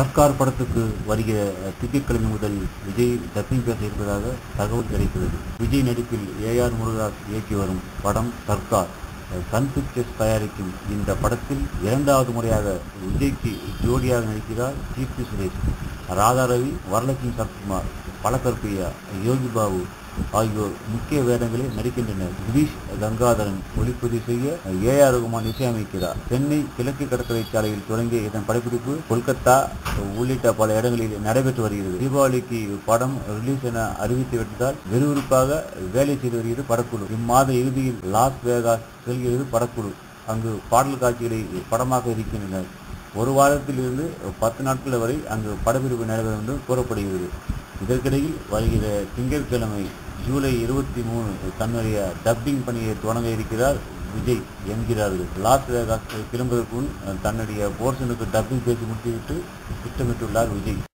சர்க்கார் படத்துக்கு வருகிற திங்கட்கிழமை முதல் விஜய் டப்பிங் பேச இருப்பதாக தகவல் கிடைக்கிறது விஜய் நடிப்பில் ஏ ஆர் முருகதாஸ் இயக்கி வரும் படம் சர்க்கார் சன் பிக்சர்ஸ் தயாரிக்கும் இந்த படத்தில் இரண்டாவது முறையாக விஜய்க்கு ஜோடியாக நடிக்கிறார் கீர்த்தி சுரேஷ் ராதா ரவி வரலட்சுமி சரத்குமார் பலகற்பியா யோகி பாபு ஆகியோர் முக்கிய வேடங்களில் நடிக்கின்றனர் கிரீஷ் கங்காதரன் ஒளிப்பதிவு செய்ய ஏ ஆர் ரகுமான் இசையமைக்கிறார் சென்னை கிழக்கு கடற்கரை சாலையில் தொடங்கிய இதன் படப்பிடிப்பு கொல்கத்தா உள்ளிட்ட பல இடங்களில் நடைபெற்று வருகிறது தீபாவளிக்கு படம் ரிலீஸ் என அறிவித்து விட்டதால் விறுவிறுப்பாக வேலை செய்து வருகிறது படக்குழு இம்மாத இறுதியில் லாஸ் வேகாஸ் செல்கிறது படக்குழு அங்கு பாடல் காட்சிகளை படமாக இருக்கின்றனர் ஒரு வாரத்திலிருந்து பத்து நாட்கள் வரை அங்கு படப்பிடிப்பு நடைபெறும் என்று கூறப்படுகிறது இதற்கிடையில் வருகிற திங்கட்கிழமை ஜூலை இருபத்தி மூணு தன்னுடைய டப்பிங் பணியை தொடங்க இருக்கிறார் விஜய் என்கிறார்கள் லாஸ் வேகாஸ் கிளம்புவதற்கு முன் தன்னுடைய போர்ஷனுக்கு டப்பிங் பேசி முடித்துவிட்டு திட்டமிட்டுள்ளார் விஜய்